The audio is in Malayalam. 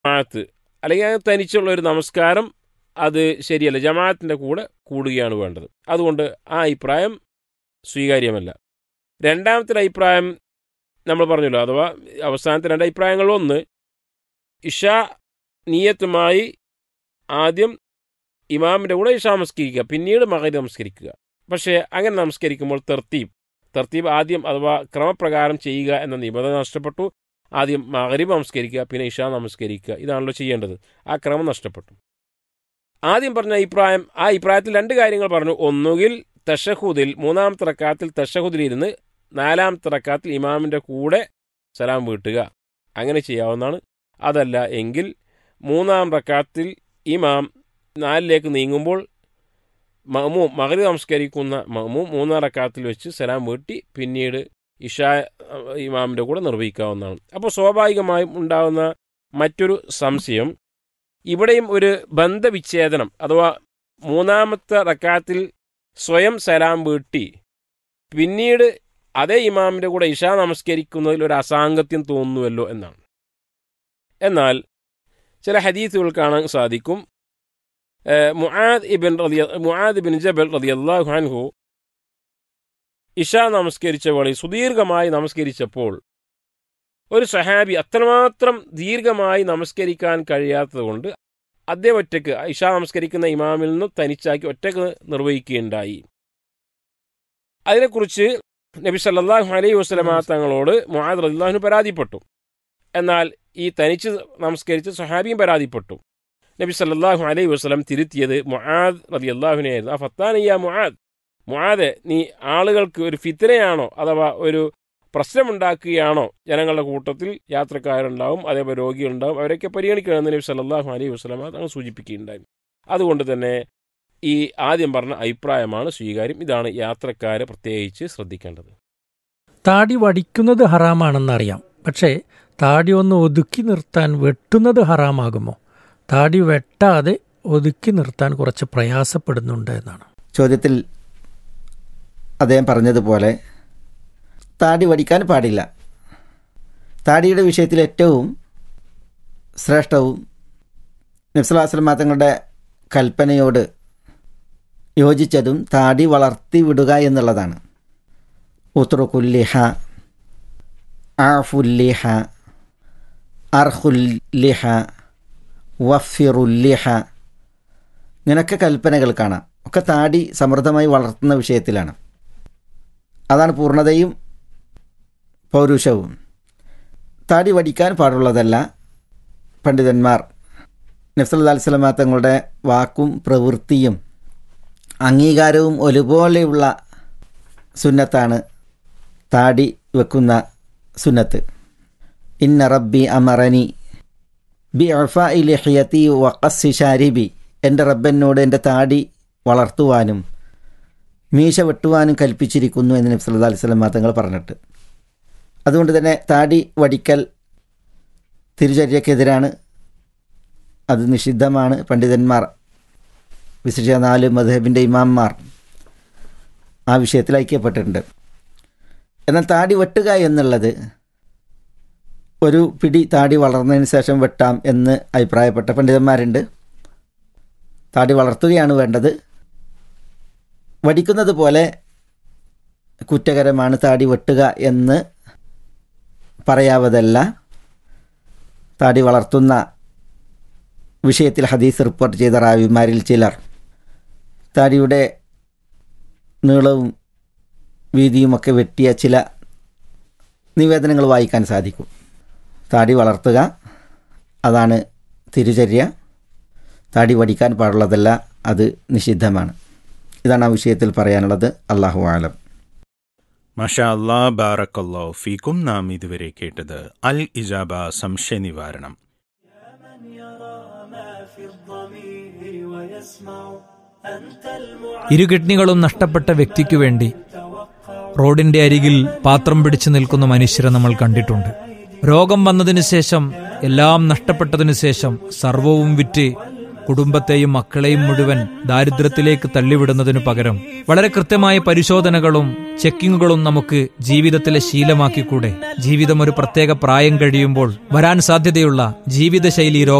ജമാഅത്ത് അല്ലെങ്കിൽ തനിച്ചുള്ള ഒരു നമസ്കാരം അത് ശരിയല്ല ജമാഅത്തിൻ്റെ കൂടെ കൂടുകയാണ് വേണ്ടത് അതുകൊണ്ട് ആ അഭിപ്രായം സ്വീകാര്യമല്ല രണ്ടാമത്തെ അഭിപ്രായം നമ്മൾ പറഞ്ഞല്ലോ അഥവാ അവസാനത്തെ രണ്ട് അഭിപ്രായങ്ങൾ ഒന്ന് ഇഷ നീയത്തുമായി ആദ്യം ഇമാമിൻ്റെ കൂടെ ഇഷ നമസ്കരിക്കുക പിന്നീട് മകരി നമസ്കരിക്കുക പക്ഷേ അങ്ങനെ നമസ്കരിക്കുമ്പോൾ തെർത്തീബ് തെർത്തീബ് ആദ്യം അഥവാ ക്രമപ്രകാരം ചെയ്യുക എന്ന നിബന്ധന നഷ്ടപ്പെട്ടു ആദ്യം മകരീബ് നമസ്കരിക്കുക പിന്നെ ഇഷ നമസ്കരിക്കുക ഇതാണല്ലോ ചെയ്യേണ്ടത് ആ ക്രമം നഷ്ടപ്പെട്ടു ആദ്യം പറഞ്ഞ അഭിപ്രായം ആ അഭിപ്രായത്തിൽ രണ്ട് കാര്യങ്ങൾ പറഞ്ഞു ഒന്നുകിൽ തഷഹുദിൽ മൂന്നാമത്തെ റക്കാത്തിൽ തഷഹുദിലിരുന്ന് നാലാമത്തെ റക്കാത്തിൽ ഇമാമിൻ്റെ കൂടെ സലാം വീട്ടുക അങ്ങനെ ചെയ്യാവുന്നതാണ് അതല്ല എങ്കിൽ മൂന്നാം റക്കാത്തിൽ ഇമാം നാലിലേക്ക് നീങ്ങുമ്പോൾ മഹമൂ മകരി നമസ്കരിക്കുന്ന മഹമൂ മൂന്നാം റക്കാത്തിൽ വെച്ച് സലാം വീട്ടി പിന്നീട് ഇഷാ ഇമാമിൻ്റെ കൂടെ നിർവഹിക്കാവുന്നതാണ് അപ്പോൾ സ്വാഭാവികമായും ഉണ്ടാകുന്ന മറ്റൊരു സംശയം ഇവിടെയും ഒരു ബന്ധവിച്ഛേദനം അഥവാ മൂന്നാമത്തെ റക്കാത്തിൽ സ്വയം സലാം വീട്ടി പിന്നീട് അതേ ഇമാമിൻ്റെ കൂടെ ഇഷ നമസ്കരിക്കുന്നതിൽ ഒരു അസാംഗത്യം തോന്നുന്നുവല്ലോ എന്നാണ് എന്നാൽ ചില ഹദീസുകൾ കാണാൻ സാധിക്കും മുആദ് ഇബിൻ റളിയ മുആദ് ഇബിൻ ജബൽ റളിയല്ലാഹു അൻഹു ഇഷ നമസ്കരിച്ച വേളയിൽ സുദീർഘമായി നമസ്കരിച്ചപ്പോൾ ഒരു സഹാബി അത്രമാത്രം ദീർഘമായി നമസ്കരിക്കാൻ കഴിയാത്തതുകൊണ്ട് അദ്ദേഹം ഒറ്റയ്ക്ക് ഇഷ നമസ്കരിക്കുന്ന ഇമാമിൽ നിന്ന് തനിച്ചാക്കി ഒറ്റയ്ക്ക് നിർവഹിക്കുകയുണ്ടായി അതിനെക്കുറിച്ച് നബി സല്ലാഹു അലൈഹി വസ്ലമ തങ്ങളോട് മുഹാദ് റദിള്ളാഹുന് പരാതിപ്പെട്ടു എന്നാൽ ഈ തനിച്ച് നമസ്കരിച്ച സഹാബിയും പരാതിപ്പെട്ടു നബി സല്ലാഹു അലൈഹി വസ്ലം തിരുത്തിയത് മുഹാദ് റതി അള്ളാഹുനെയായിരുന്നു ആ ഫത്താനിയ മുഹാദ് മുഹാദെ നീ ആളുകൾക്ക് ഒരു ഫിത്തനയാണോ അഥവാ ഒരു പ്രശ്നമുണ്ടാക്കുകയാണോ ജനങ്ങളുടെ കൂട്ടത്തിൽ യാത്രക്കാരുണ്ടാവും അതേപോലെ രോഗികളുണ്ടാവും അവരൊക്കെ പരിഗണിക്കണമെന്ന് നബി സല്ലാഹു അലൈഹി വസ്ലമ തങ്ങൾ സൂചിപ്പിക്കുകയുണ്ടായി അതുകൊണ്ട് തന്നെ ഈ ആദ്യം പറഞ്ഞ അഭിപ്രായമാണ് സ്വീകാര്യം ഇതാണ് യാത്രക്കാരെ പ്രത്യേകിച്ച് ശ്രദ്ധിക്കേണ്ടത് താടി വടിക്കുന്നത് ഹറാമാണെന്നറിയാം പക്ഷേ താടി ഒന്ന് ഒതുക്കി നിർത്താൻ വെട്ടുന്നത് ഹറാമാകുമോ താടി വെട്ടാതെ ഒതുക്കി നിർത്താൻ കുറച്ച് പ്രയാസപ്പെടുന്നുണ്ട് എന്നാണ് ചോദ്യത്തിൽ അദ്ദേഹം പറഞ്ഞതുപോലെ താടി വടിക്കാൻ പാടില്ല താടിയുടെ വിഷയത്തിൽ ഏറ്റവും ശ്രേഷ്ഠവും നബ്സലാസ്ലം തങ്ങളുടെ കൽപ്പനയോട് യോജിച്ചതും താടി വളർത്തി വിടുക എന്നുള്ളതാണ് ഉത്രുക്കുല്ലിഹ ആഫുല്ലിഹ അർഹുല്ലിഹ വഫിറുല്ലിഹ ഇങ്ങനെയൊക്കെ കൽപ്പനകൾ കാണാം ഒക്കെ താടി സമൃദ്ധമായി വളർത്തുന്ന വിഷയത്തിലാണ് അതാണ് പൂർണ്ണതയും പൗരുഷവും താടി വടിക്കാൻ പാടുള്ളതല്ല പണ്ഡിതന്മാർ നഫ്സല്ലാ അലിസ്ലാമ തങ്ങളുടെ വാക്കും പ്രവൃത്തിയും അംഗീകാരവും ഒരുപോലെയുള്ള സുന്നത്താണ് താടി വെക്കുന്ന സുന്നത്ത് ഇന്ന റബ്ബി അമറനി ബി അഫ ഇലിഹയത്തി വഖസ്സി ഷാരിബി എൻ്റെ റബ്ബനോട് എൻ്റെ താടി വളർത്തുവാനും മീശ വെട്ടുവാനും കൽപ്പിച്ചിരിക്കുന്നു എന്ന് നബി സല്ലല്ലാഹു അലൈഹി വസല്ലം തങ്ങൾ പറഞ്ഞിട്ട് അതുകൊണ്ട് തന്നെ താടി വടിക്കൽ തിരുചര്യക്കെതിരാണ് അത് നിഷിദ്ധമാണ് പണ്ഡിതന്മാർ വിശിഷ്യ നാല് മധബിൻ്റെ ഇമാംമാർ ആ വിഷയത്തിൽ ഐക്യപ്പെട്ടിട്ടുണ്ട് എന്നാൽ താടി വെട്ടുക എന്നുള്ളത് ഒരു പിടി താടി വളർന്നതിന് ശേഷം വെട്ടാം എന്ന് അഭിപ്രായപ്പെട്ട പണ്ഡിതന്മാരുണ്ട് താടി വളർത്തുകയാണ് വേണ്ടത് വടിക്കുന്നത് പോലെ കുറ്റകരമാണ് താടി വെട്ടുക എന്ന് പറയാവതല്ല താടി വളർത്തുന്ന വിഷയത്തിൽ ഹദീസ് റിപ്പോർട്ട് ചെയ്ത റാവിമാരിൽ ചിലർ താടിയുടെ നീളവും വീതിയുമൊക്കെ വെട്ടിയ ചില നിവേദനങ്ങൾ വായിക്കാൻ സാധിക്കും താടി വളർത്തുക അതാണ് തിരുചര്യ താടി വടിക്കാൻ പാടുള്ളതല്ല അത് നിഷിദ്ധമാണ് ഇതാണ് ആ വിഷയത്തിൽ പറയാനുള്ളത് അള്ളാഹു ആലം മഷാ അല്ലാ ബാറക്കല്ലോ ഫീക്കും നാം ഇതുവരെ കേട്ടത് അൽ ഇജാബ സംശയ നിവാരണം ഇരു കിഡ്നികളും നഷ്ടപ്പെട്ട വ്യക്തിക്കു വേണ്ടി റോഡിന്റെ അരികിൽ പാത്രം പിടിച്ചു നിൽക്കുന്ന മനുഷ്യരെ നമ്മൾ കണ്ടിട്ടുണ്ട് രോഗം വന്നതിനു ശേഷം എല്ലാം നഷ്ടപ്പെട്ടതിനു ശേഷം സർവവും വിറ്റ് കുടുംബത്തെയും മക്കളെയും മുഴുവൻ ദാരിദ്ര്യത്തിലേക്ക് തള്ളിവിടുന്നതിനു പകരം വളരെ കൃത്യമായ പരിശോധനകളും ചെക്കിങ്ങുകളും നമുക്ക് ജീവിതത്തിലെ ശീലമാക്കിക്കൂടെ ജീവിതം ഒരു പ്രത്യേക പ്രായം കഴിയുമ്പോൾ വരാൻ സാധ്യതയുള്ള ജീവിതശൈലി